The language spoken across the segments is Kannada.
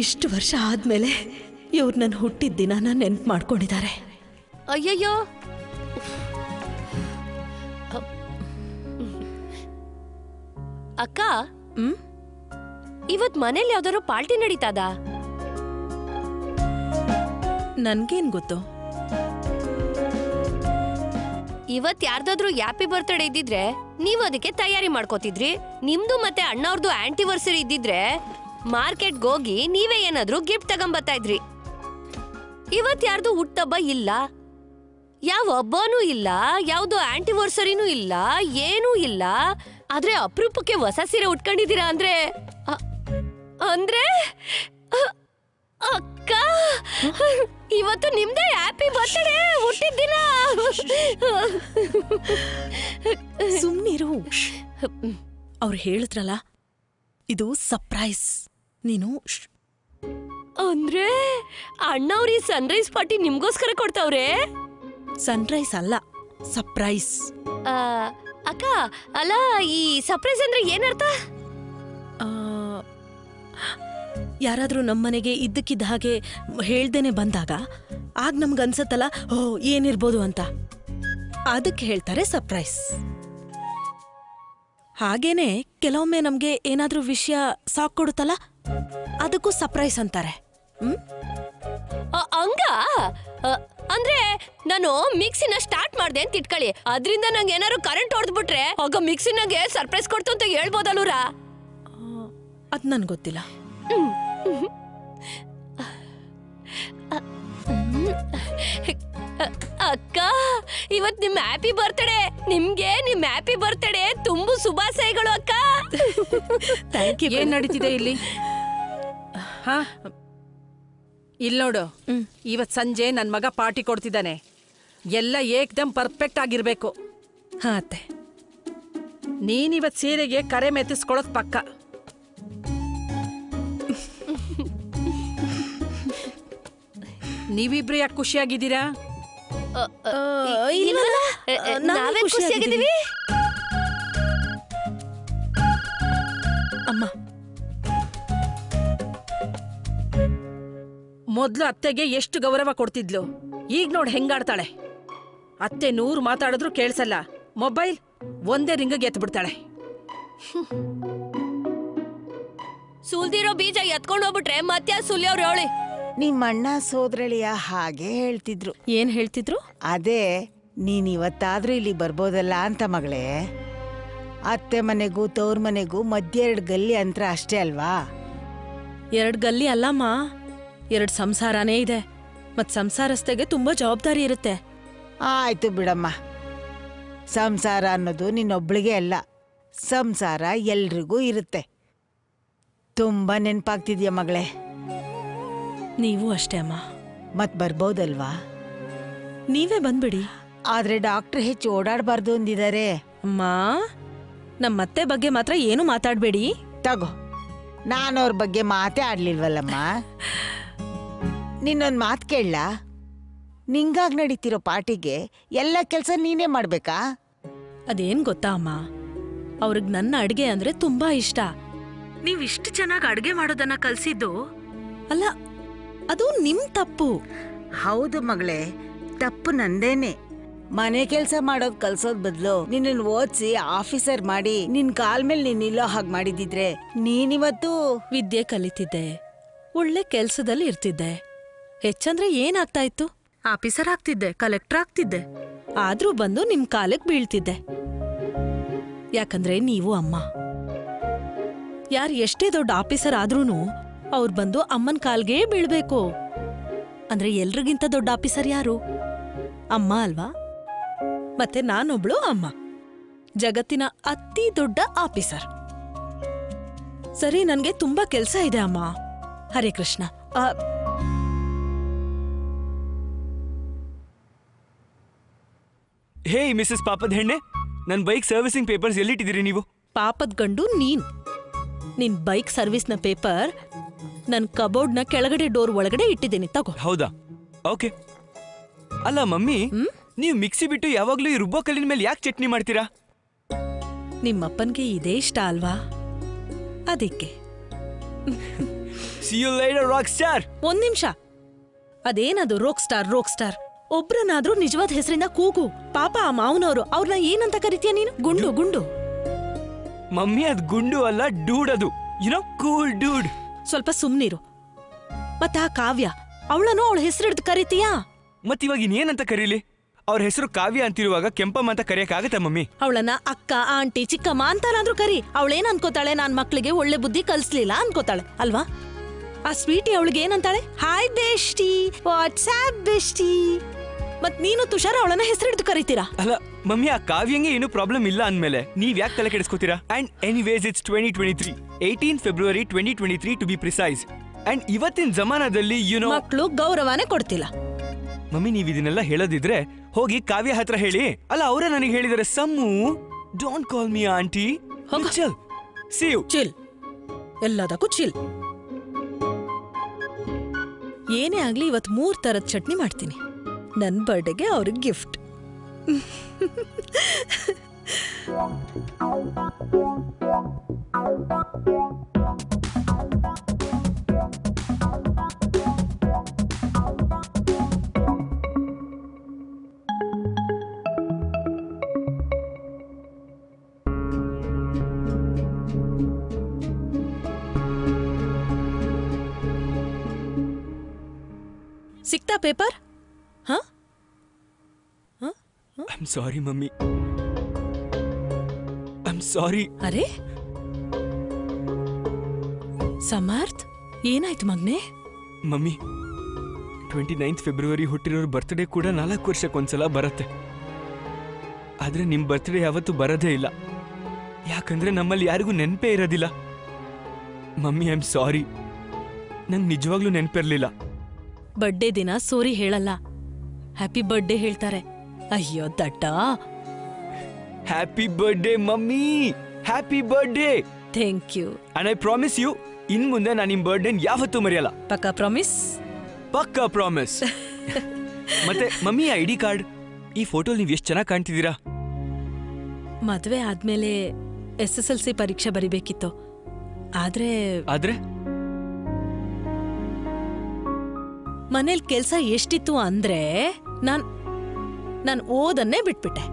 ಇಷ್ಟು ವರ್ಷ ಆದ್ಮೇಲೆ ಇವ್ರು ನನ್ನ ಹುಟ್ಟಿದ ದಿನನ ನೆನ್ಪು ಮಾಡ್ಕೊಂಡಿದ್ದಾರೆ ಅಯ್ಯಯ್ಯೋ ಅಕ್ಕ ಹ್ಮ್ ಇವತ್ ಮನೇಲಿ ಯಾವ್ದಾದ್ರು ಪಾರ್ಟಿ ನಡೀತದ ನನ್ಗೇನ್ ಗೊತ್ತು ಇವತ್ ಯಾರ್ದಾದ್ರೂ ಹ್ಯಾಪಿ ಬರ್ತ್ಡೇ ಇದ್ದಿದ್ರೆ ನೀವ್ ಅದಕ್ಕೆ ತಯಾರಿ ಮಾಡ್ಕೋತಿದ್ರಿ ನಿಮ್ದು ಮತ್ತೆ ಅಣ್ಣವ್ರದ್ದು ಆಂಟಿವರ್ಸರಿ ಇದ್ದಿದ್ರೆ ಮಾರ್ಕೆಟ್ಗೆ ಹೋಗಿ ನೀವೇ ಏನಾದ್ರೂ ಗಿಫ್ಟ್ ತಗೊಂಬತ್ತಾ ಇದ್ರಿ ಇವತ್ ಯಾರ್ದು ಹುಟ್ಟಬ್ಬ ಇಲ್ಲ ಯಾವ ಹಬ್ಬನೂ ಇಲ್ಲ ಯಾವ್ದು ಆಂಟಿವರ್ಸರಿನೂ ಇಲ್ಲ ಏನೂ ಇಲ್ಲ ಆದ್ರೆ ಅಪರೂಪಕ್ಕೆ ಹೊಸ ಸೀರೆ ಉಟ್ಕೊಂಡಿದೀರಾ ಅಂದ್ರೆ ಅ- ಅಂದ್ರೆ ಅ- ಅಕ್ಕ ಇವತ್ತು ನಿಮ್ದೇ ಹ್ಯಾಪಿ ಬರ್ತ್ಡೇ ಹುಟ್ಟಿದ ದಿನ ಸುಮ್ನಿರು ಅವ್ರು ಹೇಳಿದ್ರಲ್ಲ ಇದು ಸರ್ಪ್ರೈಸ್ ನೀನು ಶ್ಶ್. ಅಂದ್ರೆ ಅಣ್ಣವ್ರ ಈ ಸನ್ರೈಸ್ ಪಾರ್ಟಿ ನಿಮ್ಗೋಸ್ಕರ ಕೊಡ್ತಾವ್ರೆ ಸನ್ರೈಸ್ ಅಲ್ಲ ಸರ್ಪ್ರೈಸ್ ಆ, ಅಕ್ಕ ಅಲ್ಲ ಈ ಸರ್ಪ್ರೈಸ್ ಅಂದ್ರೆ ಏನರ್ಥ ಆ, ಯಾರಾದ್ರೂ ನಮ್ಮನೆಗೆ ಇದ್ದಕ್ಕಿದ್ದ ಹಾಗೆ ಹೇಳ್ದೇನೆ ಬಂದಾಗ ಆಗ ನಮ್ಗೆ ಅನ್ಸತ್ತಲ್ಲ ಓ ಏನಿರ್ಬೋದು ಅಂತ ಅದಕ್ಕೆ ಹೇಳ್ತಾರೆ ಸರ್ಪ್ರೈಸ್ ಹಾಗೇನೆ ಕೆಲವೊಮ್ಮೆ ನಮ್ಗೆ ಏನಾದ್ರೂ ವಿಷಯ ಸಾಕ್ ಕೊಡುತ್ತಲ್ಲ ಅದಕ್ಕೂ ಸರ್ಪ್ರೈಸ್ ಅಂತಾರೆ ಹ್ಮ್ ಆ, ಹಂಗ ಆ, ಅಂದ್ರೆ ನಾನು ಮಿಕ್ಸಿನ ಸ್ಟಾರ್ಟ್ ಮಾಡ್ದೆ ಅಂತ ಇಟ್ಕೊಳ್ಳಿ ಅದ್ರಿಂದ ನಂಗೆ ಏನಾದ್ರು ಕರೆಂಟ್ ಹೊಡೆದ್ಬಿಟ್ರೆ ಆಗ ಮಿಕ್ಸಿ ನಂಗೆ ಸರ್ಪ್ರೈಸ್ ಕೊಡ್ತು ಅಂತ ಹೇಳ್ಬೋದಲ್ಲೂರ ಅದ್ ನನ್ಗೆ ಗೊತ್ತಿಲ್ಲ ಅಕ್ಕ ಇವತ್ ನಿಮ್ ಹ್ಯಾಪಿ ಬರ್ತ್ಡೇ ನಿಮ್ಗೆ ನಿಮ್ ಹ್ಯಾಪಿ ಬರ್ತ್ಡೇ ತುಂಬು ಶುಭಾಶಯಗಳು ಅಕ್ಕ ಥ್ಯಾಂಕ್ ಯು ಏನ್ ನಡೀತಿದೆ ಇಲ್ಲಿ ಹಾ ಇಲ್ಲಿ ನೋಡು ಹ್ಮ್. ಇವತ್ ಸಂಜೆ ನನ್ ಮಗ ಪಾರ್ಟಿ ಕೊಡ್ತಿದ್ದಾನೆ ಎಲ್ಲ ಏಕ್ದಮ್ ಪರ್ಫೆಕ್ಟ್ ಆಗಿರ್ಬೇಕು ಹಾ ಅತ್ತೆ ನೀನಿವತ್ ಸೀರೆಗೆ ಕರೆ ಮೆತ್ತಿಸ್ಕೊಳೋದ್ ಪಕ್ಕ ನೀವಿಬ್ರು ಯಾಕೆ ಖುಷಿಯಾಗಿದ್ದೀರಾ ಅ, ಅ, ಆ, ಇ- ಇಲ್ವಲ್ಲ? ಇಲ್ವಲ್ಲ? ಎ, ಎ, ಆ, ನಾವೇ ನಾವೇ ಖುಷಿಯಾಗಿದ್ದೀವಿ. ಖುಷಿಯಾಗಿದ್ದೀವಿ ಅಮ್ಮ ಮೊದ್ಲು ಅತ್ತೆಗೆ ಎಷ್ಟು ಗೌರವ ಕೊಡ್ತಿದ್ಲು ಈಗ ನೋಡ್ ಹೆಂಗಾಡ್ತಾಳೆ ಅತ್ತೆ ನೂರು ಮಾತಾಡಿದ್ರು ಕೇಳಿಸಲ್ಲ ಮೊಬೈಲ್ ಒಂದೇ ರಿಂಗಿಗೆ ಎತ್ತು ಬಿಡ್ತಾಳೆ ಸುಲ್ದಿರೋ ಬೀಜ ಎತ್ಕೊಂಡ್ ಹೋಗ್ಬಿಟ್ರೆ ಮತ್ತೆ ಸುಲಿಯವ್ರು ಹೇಳಿ ನಿಮ್ಮಣ್ಣ ಸೋದರಳಿಯ ಹಾಗೆ ಹೇಳ್ತಿದ್ರು ಏನ್ ಹೇಳ್ತಿದ್ರು ಅದೇ ನೀನ್ ಇವತ್ತಾದ್ರೂ ಇಲ್ಲಿ ಬರ್ಬೋದಲ್ಲ ಅಂತ ಮಗಳೇ ಅತ್ತೆ ಮನೆಗೂ ತವ್ರ ಮನೆಗೂ ಮಧ್ಯ ಎರಡು ಗಲ್ಲಿ ಅಂತರ ಅಷ್ಟೇ ಅಲ್ವಾ ಎರಡ್ ಗಲ್ಲಿ ಅಲ್ಲಮ್ಮ ಎರಡ್ ಸಂಸಾರನೇ ಇದೆ ಮತ್ ಸಂಸಾರಸ್ಥೆಗೆ ತುಂಬಾ ಜವಾಬ್ದಾರಿ ಇರುತ್ತೆ ಆಯ್ತು ಬಿಡಮ್ಮ ಸಂಸಾರ ಅನ್ನೋದು ನಿನ್ನೊಬ್ಳಿಗೆ ಅಲ್ಲ ಸಂಸಾರ ಎಲ್ರಿಗೂ ಇರುತ್ತೆ ತುಂಬಾ ನೆನ್ಪಾಗ್ತಿದ್ಯ ಮಗಳೇ ನೀವು ಅಷ್ಟೇ ಅಮ್ಮ ಮತ್ ಬರ್ಬೋದಲ್ವಾ ನೀವೇ ಬಂದ್ಬಿಡಿ ಆದ್ರೆ ಡಾಕ್ಟರ್ ಹೆಚ್ಚು ಓಡಾಡಬಾರ್ದು ಅಂದಿದ್ದಾರೆ ಅಮ್ಮ ನಮ್ಮ ಅತ್ತೆ ಬಗ್ಗೆ ಮಾತ್ರ ಏನು ಮಾತಾಡ್ಬೇಡಿ ತಗೋ ನಾನು ಅವ್ರ ಬಗ್ಗೆ ಮಾತೇ ಆಡ್ಲಿಲ್ವಲ್ಲಮ್ಮ ನಿನ್ನೊಂದ್ ಮಾತು ಕೇಳಲ್ಲ ನಿಂಗಾಗ್ ನಡೀತಿರೋ ಪಾರ್ಟಿಗೆ ಎಲ್ಲ ಕೆಲಸ ನೀನೇ ಮಾಡ್ಬೇಕಾ ಅದೇನ್ ಗೊತ್ತಾ ಅಮ್ಮ ಅವ್ರಿಗೆ ನನ್ನ ಅಡ್ಗೆ ಅಂದ್ರೆ ತುಂಬಾ ಇಷ್ಟ ನೀವ್ ಇಷ್ಟು ಚೆನ್ನಾಗಿ ಅಡ್ಗೆ ಮಾಡೋದನ್ನ ಕಲ್ಸಿದ್ದು ಅಲ್ಲ ಅದು ನಿಮ್ ತಪ್ಪು ಹೌದು ಮಗಳೇ ತಪ್ಪು ನಂದೇನೆ ಮನೆ ಕೆಲಸ ಮಾಡೋದ್ ಕಲ್ಸೋದ್ ಬದಲು ನಿನ್ನನ್ ಓದ್ಸಿ ಆಫೀಸರ್ ಮಾಡಿ ನಿನ್ ಕಾಲ್ ಮೇಲೆ ನೀನ್ ನಿಲ್ಲೋ ಹಾಗೆ ಮಾಡಿದಿದ್ರೆ ನೀನಿವತ್ತು ವಿದ್ಯೆ ಕಲಿತಿದ್ದೆ ಒಳ್ಳೆ ಕೆಲ್ಸದಲ್ಲಿ ಇರ್ತಿದ್ದೆ ಹೆಚ್ಚಂದ್ರೆ ಏನಾಗ್ತಾ ಇತ್ತು ಆಫೀಸರ್ ಆಗ್ತಿದ್ದೆ ಕಲೆಕ್ಟರ್ ಆಗ್ತಿದ್ದೆ ಆದ್ರೂ ಬಂದು ನಿಮ್ ಕಾಲಕ್ ಬೀಳ್ತಿದ್ದೆ ಯಾಕಂದ್ರೆ ನೀವು ಅಮ್ಮ ಯಾರ್ ಎಷ್ಟೇ ದೊಡ್ಡ ಆಫೀಸರ್ ಆದ್ರೂನು ಅವ್ರು ಬಂದು ಅಮ್ಮನ್ ಕಾಲ್ಗೆ ಬೀಳ್ಬೇಕು ಅಂದ್ರೆ ಎಲ್ರಿಗಿಂತ ದೊಡ್ಡ ಆಫೀಸರ್ ಯಾರು ಅಮ್ಮ ಅಲ್ವಾ ಮತ್ತೆ ನಾನೊಬ್ಳು ಅಮ್ಮ ಜಗತ್ತಿನ ಅತಿ ದೊಡ್ಡ ಆಫೀಸರ್ ಸರಿ ನನ್ಗೆ ತುಂಬಾ ಕೆಲ್ಸ ಇದೆ ಅಮ್ಮ ಹರೇ ಕೃಷ್ಣ ಆ, ಹೇ ಮಿಸಸ್ ಪಾಪದ ಹೆಣ್ಣೆ ನನ್ನ ಬೈಕ್ ಸರ್ವಿಸಿಂಗ್ ಪೇಪರ್ಸ್ ಎಲ್ಲಿಟ್ಟಿದ್ದೀರಿ ನೀವು ಪಾಪದ್ ಗಂಡು ನೀನ್ ನಿನ್ ಬೈಕ್ ಸರ್ವಿಸ್ನ ಪೇಪರ್ ನನ್ ಕಬೋರ್ಡ್ನ ಕೆಳಗಡೆ ಡೋರ್ ಒಳಗಡೆ ಇಟ್ಟಿದ್ದೀನಿ ತಗೋ ಹೌದಾ ಓಕೆ ಅಲ್ಲ ಮಮ್ಮಿ ನೀವು ಮಿಕ್ಸಿ ಬಿಟ್ಟು ಯಾವಾಗ್ಲೂ ಈ ರುಬ್ಬೋ ಕಲ್ಲಿನ ಮೇಲೆ ಯಾಕೆ ಚಟ್ನಿ ಮಾಡ್ತೀರಾ ನಿಮ್ಮಪ್ಪನ್ಗೆ ಇದೇ ಇಷ್ಟ ಅಲ್ವಾ ಅದಕ್ಕೆ ಸಿ ಯು ಲೈಡರ್ ರಾಕ್ ಸ್ಟಾರ್ ಒಂದ್ ನಿಮಿಷ ಅದೇನದು ರೋಕ್ ಸ್ಟಾರ್ ರೋಕ್ ಸ್ಟಾರ್ ಒಬ್ರನ್ನಾದ್ರೂ ನಿಜವಾದ ಹೆಸರಿಂದ ಕೂಗು ಪಾಪ ಆ ಮಾವನವರು ಅವ್ರನ್ನ ಏನಂತ ಕರಿತೀಯ ನೀನು ಗುಂಡು ಗುಂಡು ಮಮ್ಮಿ ಅದ್ ಗುಂಡು ಅಲ್ಲ ಡೂಡ್ ಅದು ಯುನೋ ಕೂಲ್ ಡೂಡ್ ಸ್ವಲ್ಪ ಸುಮ್ನಿರು ಮತ್ತೆ ಆ ಕಾವ್ಯ ಅವಳನ್ನು ಅವಳ ಹೆಸರಿಡ್ದು ಕರಿತೀಯಾ ಮತ್ ಇವಾಗ ಇನ್ನೇನಂತ ಕರೀಲಿ ಅವ್ರ ಹೆಸರು ಕಾವ್ಯ ಅಂತಿರುವಾಗ ಕೆಂಪಮ್ಮ ಅಂತ ಕರೆಯಕ್ಕಾಗತ್ತಾ ಮಮ್ಮಿ ಅವಳನ್ನ ಅಕ್ಕ ಆಂಟಿ ಚಿಕ್ಕಮ್ಮ ಅಂತಾನಾದ್ರೂ ಕರಿ ಅವಳೇನ್ ಅನ್ಕೋತಾಳೆ ನಾನ್ ಮಕ್ಳಿಗೆ ಒಳ್ಳೆ ಬುದ್ಧಿ ಕಲ್ಸ್ಲಿಲ್ಲ ಅನ್ಕೋತಾಳೆ ಅಲ್ವಾ ಆ ಸ್ವೀಟಿ ಅವಳಿಗೆ ಏನಂತಾಳೆ ಹಾಯ್ ಬೇಷ್ಟಿ ವಾಟ್ಸ್ಆಪ್ ಬೇಷ್ಟಿ ಮತ್ ನೀನು ತುಷಾರ್ ಅವಳನ್ನ ಹೆಸರಿಡ್ದು ಕರಿತೀರಾ ಅಲ್ಲ ಮಮ್ಮಿ ಆ ಕಾವ್ಯಂಗೆ ಏನು ಪ್ರಾಬ್ಲಮ್ ಇಲ್ಲ ಅಂದ್ಮೇಲೆ ನೀವ್ ಯಾಕೆ ತಲೆ ಕೆಡಿಸ್ಕೋತೀರಾ and anyways it's twenty twenty three eighteen February twenty twenty three to be precise and ಇವತ್ತಿನ ಜಮಾನದಲ್ಲಿ ಯುನೋ ಮಕ್ಳು ಗೌರವನೇ ಕೊಡ್ತಿಲ್ಲ ಮಮ್ಮಿ ನೀವ್ ಇದನ್ನೆಲ್ಲ ಹೇಳೋದಿದ್ರೆ ಹೋಗಿ ಕಾವ್ಯ ಹತ್ರ ಹೇಳಿ ಅಲ್ಲ ಅವರೇ ನನಗೆ ಹೇಳಿದಾರೆ Sammu don't call me aunty ಚಲ್ ಸಿ ಯು ಚಿಲ್ ಎಲ್ಲದಕ್ಕೂ ಚಿಲ್ ಏನೇ ಆಗ್ಲಿ ಇವತ್ ಮೂರ್ ತರದ್ ಚಟ್ನಿ ಮಾಡ್ತೀನಿ ನನ್ ಬರ್ಡೇಗೆ ಅವ್ರಿಗೆ ಗಿಫ್ಟ್ ಸಿಕ್ತಾ ಪೇಪರ್ ಹಾ I'm sorry mummy I'm sorry ಅರೆ ಸಮರ್ಥ್ ಏನಾಯ್ತು ಮಗ್ನೆ ಮಮ್ಮಿ ಟ್ವೆಂಟಿ ನೈನ್ತ್ ಫೆಬ್ರವರಿ ಹುಟ್ಟಿರೋರ್ ಬರ್ತ್ಡೇ ಕೂಡ ನಾಲ್ಕು ವರ್ಷಕ್ಕೊಂದ್ಸಲ ಬರುತ್ತೆ ಆದ್ರೆ ನಿಮ್ ಬರ್ತ್ಡೇ ಯಾವತ್ತೂ ಬರೋದೇ ಇಲ್ಲ ಯಾಕಂದ್ರೆ ನಮ್ಮಲ್ಲಿ ಯಾರಿಗೂ ನೆನಪೇ ಇರೋದಿಲ್ಲ ಮಮ್ಮಿ ಐ ಆಮ್ ಸಾರಿ ನಂಗೆ ನಿಜವಾಗ್ಲೂ ನೆನಪಿರ್ಲಿಲ್ಲ ಬರ್ಡೇ ದಿನ ಸೋರಿ ಹೇಳಲ್ಲ ಹ್ಯಾಪಿ ಬರ್ಡೇ ಹೇಳ್ತಾರೆ ಅಯ್ಯೋ ದಡ್ಡ happy birthday mummy happy birthday thank you and I promise you ಇನ್ ಮುಂದೆ ನಾನು ನಿಮ್ ಬರ್ಡೇ ಯಾವತ್ತೂ ಮರೆಯಲ್ಲ ಪಕ್ಕ ಪ್ರಾಮಿಸ್ ಪಕ್ಕಾ ಪ್ರಾಮಿಸ್ ಮತ್ತೆ ಮಮ್ಮಿ ಐ ಡಿ ಕಾರ್ಡ್ ಈ ಫೋಟೋ ನೀವು ಎಷ್ಟು ಚೆನ್ನಾಗಿ ಕಾಣ್ತಿದ್ದೀರಾ ಮದ್ವೆ ಆದ್ಮೇಲೆ ಎಸ್ ಎಸ್ ಎಲ್ ಸಿ ಪರೀಕ್ಷೆ ಬರಿಬೇಕಿತ್ತು ಆದ್ರೆ ಆದ್ರೆ ಮನೇಲಿ ಕೆಲ್ಸ ಎಷ್ಟಿತ್ತು ಅಂದ್ರೆ ನಾನ್ ನಾನ್ ಓದನ್ನೇ ಬಿಟ್ಬಿಟ್ಟೆ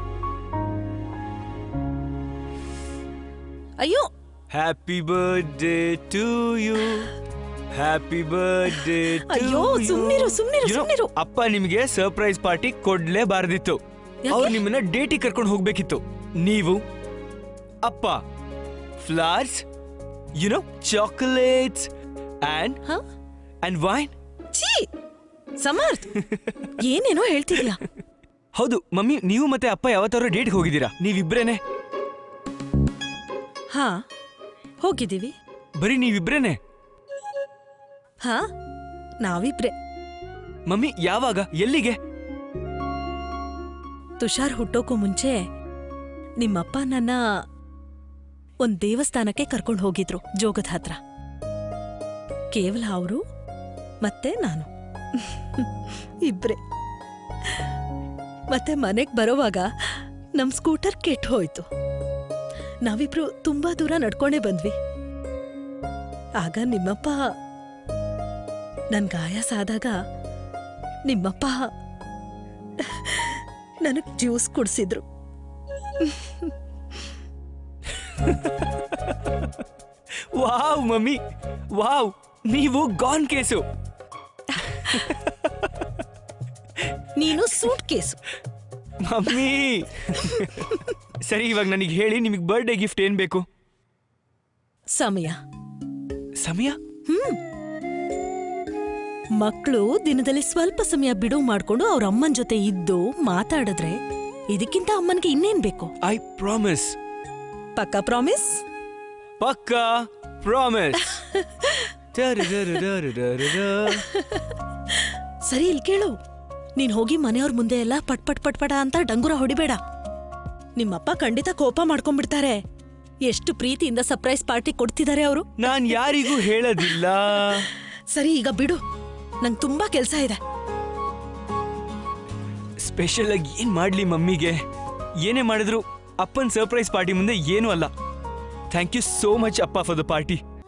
ಅಯ್ಯೋ happy birthday to you happy birthday ಅಯ್ಯೋ, ಸುಮ್ನಿರು, ಸುಮ್ನಿರು, ಸುಮ್ನಿರು. ಅಪ್ಪ ನಿಮಗೆ ಸರ್ಪ್ರೈಸ್ ಪಾರ್ಟಿ ಕೊಡ್ಲೇಬಾರ್ದಿತ್ತು ಯಾಕೆ? ಅವ್ರು ನಿಮ್ಮನ್ನ ಡೇಟಿಗೆ ಕರ್ಕೊಂಡು ಹೋಗ್ಬೇಕಿತ್ತು ನೀವು ಅಪ್ಪ ಫ್ಲವರ್ಸ್ ಯುನೋ ಚಾಕೊಲೇಟ್ಸ್ ಅಂಡ್ ಹ? ಅಂಡ್ ವೈನ್ ಛೀ ಸಮರ್ಥ್ ಏನೇನೋ ಹೇಳ್ತಿದ್ಯಾ ಹೌದು ಮಮ್ಮಿ ನೀವು ಮತ್ತೆ ಅಪ್ಪ ಯಾವತ್ತಾದ್ರೂ ಡೇಟ್ಗೆ ಹೋಗಿದ್ದೀರಾ ನೀವಿಬ್ರೇನೆ ಹಾ ಹೋಗಿದ್ದೀವಿ ಬರೀ ನೀವಿಬ್ರೇನೆ ಹಾ ನಾವಿಬ್ರೆ ಮಮ್ಮಿ ಯಾವಾಗ ಎಲ್ಲಿಗೆ ತುಷಾರ್ ಹುಟ್ಟೋಕ್ಕೂ ಮುಂಚೆ ನಿಮ್ಮಪ್ಪ ನನ್ನ ಒಂದ್ ದೇವಸ್ಥಾನಕ್ಕೆ ಕರ್ಕೊಂಡು ಹೋಗಿದ್ರು ಜೋಗದ ಹತ್ರ ಕೇವಲ ಅವರು ಮತ್ತೆ ನಾನು ಇಬ್ರೆ ಮತ್ತೆ ಮನೆಗ್ ಬರೋವಾಗ ನಮ್ ಸ್ಕೂಟರ್ ಕೆಟ್ಟು ಹೋಯ್ತು ನಾವಿಬ್ರು ತುಂಬಾ ದೂರ ನಡ್ಕೊಂಡೇ ಬಂದ್ವಿ ಆಗ ನಿಮ್ಮಪ್ಪ ನನ್ ಗಾಯ ಸಾದಾಗ ನಿಮ್ಮಪ್ಪ ನನಗ್ ಜ್ಯೂಸ್ ಕುಡ್ಸಿದ್ರು ವಾವ್ ಮಮ್ಮಿ ವಾವ್ ನೀವು ಗಾನ್ ಕೇಸು ನೀನು ಸೂಟ್ ಕೇಸು ಮಮ್ಮಿ ಸರಿ ಇವಾಗ ನನಗೆ ಹೇಳಿ ನಿಮಗೆ ಬರ್ಡೇ ಗಿಫ್ಟ್ ಏನ್ ಬೇಕು ಸಮಯ ಸಮಯ ಮಕ್ಕಳು ದಿನದಲ್ಲಿ ಸ್ವಲ್ಪ ಸಮಯ ಬಿಡುವು ಮಾಡ್ಕೊಂಡು ಅವ್ರ ಅಮ್ಮನ್ ಜೊತೆ ಇದ್ದು ಮಾತಾಡಿದ್ರೆ ಇದಕ್ಕಿಂತ ಅಮ್ಮನ್ಗೆ ಇನ್ನೇನ್ ಬೇಕು ಐ ಪ್ರಾಮಿಸ್ ಪಕ್ಕ ಪ್ರಾಮಿಸ್ ಪಕ್ಕಾ ಪ್ರಾಮಿಸ್ ಸರಿ ಇಲ್ಲಿ ಕೇಳು ನೀನ್ ಹೋಗಿ ಮನೆಯವ್ರ ಮುಂದೆ ಎಲ್ಲ ಪಟ್ ಪಟ್ ಪಟ್ ಪಟ ಅಂತ ಡಂಗುರ ಹೊಡಿಬೇಡ ನಿಮ್ಮಪ್ಪ ಖಂಡಿತ ಕೋಪ ಮಾಡ್ಕೊಂಡ್ಬಿಡ್ತಾರೆ ಎಷ್ಟು ಪ್ರೀತಿಯಿಂದ ಸರ್ಪ್ರೈಸ್ ಪಾರ್ಟಿ ಕೊಡ್ತಿದ್ದಾರೆ ಅವರು ನಾನ್ ಯಾರಿಗೂ ಹೇಳೋದಿಲ್ಲ ಸರಿ ಈಗ ಬಿಡು ನಂಗ್ ತುಂಬಾ ಕೆಲ್ಸ ಇದೆ ಸ್ಪೆಷಲ್ ಆಗಿ ಏನ್ ಮಾಡ್ಲಿ ಮಮ್ಮಿಗೆ ಏನೇ ಮಾಡಿದ್ರು ಅಪ್ಪನ್ ಸರ್ಪ್ರೈಸ್ ಪಾರ್ಟಿ ಮುಂದೆ ಏನೂ ಅಲ್ಲ ಥ್ಯಾಂಕ್ ಯು ಸೋ ಮಚ್ ಅಪ್ಪ ಫಾರ್ ದ ಪಾರ್ಟಿ